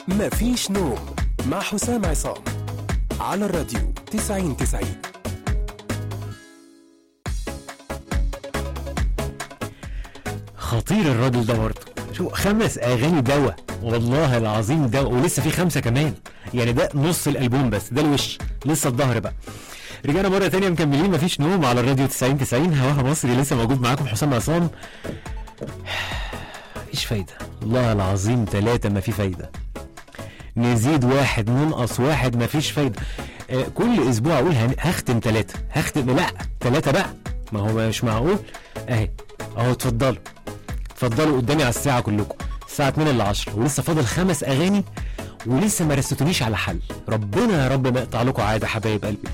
مفيش نوم مع حسام عصام على الراديو 90 90 خطير الراجل ده برضه شو خمس اغاني دواء والله العظيم دواء ولسه في خمسه كمان يعني ده نص الالبوم بس ده الوش لسه الظهر بقى رجعنا مره تانية مكملين مفيش نوم على الراديو 90 90 هواها مصري لسه موجود معاكم حسام عصام مفيش فايده والله العظيم ثلاثه ما في فايده نزيد واحد ننقص واحد مفيش فايده آه كل اسبوع اقول هن- هختم ثلاثه هختم لا ثلاثه بقى ما هو مش معقول اهي اهو اتفضلوا اتفضلوا قدامي على الساعه كلكم الساعه 2 ل 10 ولسه فاضل خمس اغاني ولسه ما رستونيش على حل ربنا يا رب ما يقطع لكم عاده حبايب قلبي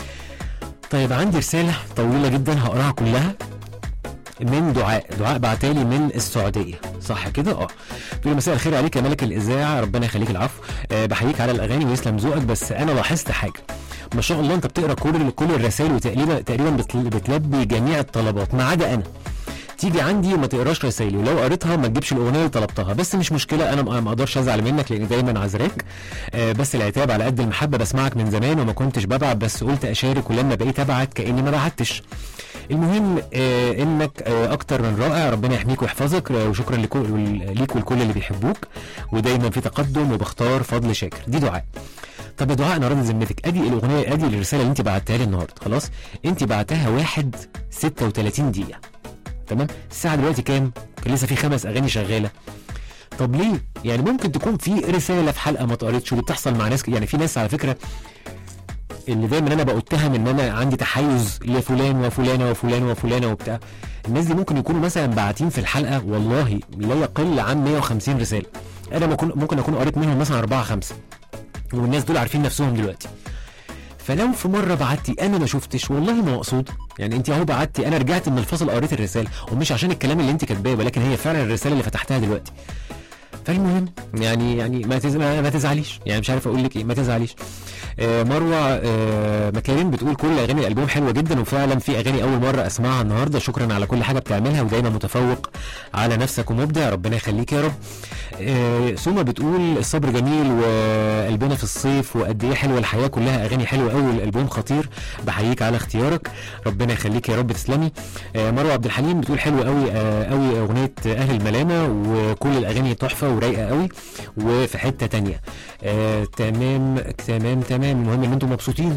طيب عندي رساله طويله جدا هقراها كلها من دعاء دعاء بعتالي من السعوديه صح كده اه تقول مساء الخير عليك يا ملك الاذاعه ربنا يخليك العفو أه بحييك على الاغاني ويسلم ذوقك بس انا لاحظت حاجه ما شاء الله انت بتقرا كل كل الرسائل وتقريبا تقريبا بتل- بتلبي جميع الطلبات ما عدا انا تيجي عندي وما تقراش رسايلي ولو قريتها ما تجيبش الاغنيه اللي طلبتها بس مش مشكله انا ما ما اقدرش ازعل منك لاني دايما عذراك آه بس العتاب على قد المحبه بسمعك من زمان وما كنتش ببعت بس قلت اشارك ولما بقيت ابعت كاني ما بعتش المهم آه انك آه اكتر من رائع ربنا يحميك ويحفظك آه وشكرا لكل ليك ولكل اللي بيحبوك ودايما في تقدم وبختار فضل شاكر دي دعاء طب يا دعاء انا راضي ذمتك ادي الاغنيه ادي الرساله اللي انت بعتها لي النهارده خلاص انت بعتها واحد 36 دقيقه تمام الساعه دلوقتي كام كان لسه في خمس اغاني شغاله طب ليه يعني ممكن تكون في رساله في حلقه ما اتقريتش ودي بتحصل مع ناس ك- يعني في ناس على فكره اللي دايما انا بتهم ان انا عندي تحيز لفلان وفلانه وفلانه وفلانه وبتاع الناس دي ممكن يكونوا مثلا باعتين في الحلقه والله لا يقل عن 150 رساله انا ممكن ممكن اكون قريت منهم مثلا اربعه خمسه والناس دول عارفين نفسهم دلوقتي فلو في مره بعتي انا ما شفتش والله ما مقصود يعني انت اهو بعتي انا رجعت من الفصل قريت الرساله ومش عشان الكلام اللي انت كاتباه ولكن هي فعلا الرساله اللي فتحتها دلوقتي فالمهم يعني يعني ما تز... ما ما تزعليش يعني مش عارف اقول لك ايه ما تزعليش آه مروه آه مكارم بتقول كل اغاني الالبوم حلوه جدا وفعلا في اغاني اول مره اسمعها النهارده شكرا على كل حاجه بتعملها ودايما متفوق على نفسك ومبدع ربنا يخليك يا رب آه سوما بتقول الصبر جميل وقلبنا في الصيف وقد ايه حلوه الحياه كلها اغاني حلوه قوي الالبوم خطير بحييك على اختيارك ربنا يخليك يا رب تسلمي آه مروه عبد الحليم بتقول حلوه قوي آه قوي اغنيه اهل الملامه وكل الاغاني تحفه ورايقه قوي وفي حته تانية آه تمام تمام تمام المهم ان انتم مبسوطين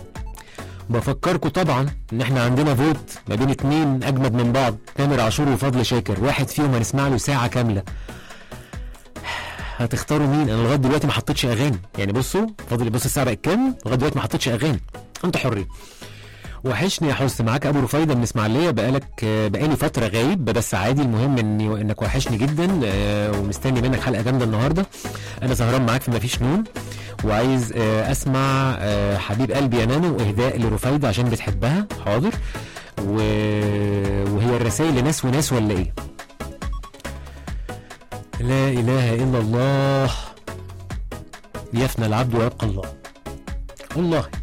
بفكركم طبعا ان احنا عندنا فوت ما بين اتنين اجمد من بعض تامر عاشور وفضل شاكر واحد فيهم هنسمع له ساعه كامله هتختاروا مين انا لغايه دلوقتي ما حطيتش اغاني يعني بصوا فاضل بص الساعه بقت كام لغايه دلوقتي ما حطيتش اغاني انتوا حرين وحشني يا حس معاك ابو رفايده من اسماعيليه بقالك آه، بقالي فتره غايب بس عادي المهم اني انك وحشني جدا آه، ومستني منك حلقه جامده النهارده انا سهران معاك في مفيش نوم وعايز آه، اسمع آه، حبيب قلبي يا نانو اهداء لرفايده عشان بتحبها حاضر و... وهي الرسائل لناس وناس ولا ايه لا اله الا الله يفنى العبد ويبقى الله والله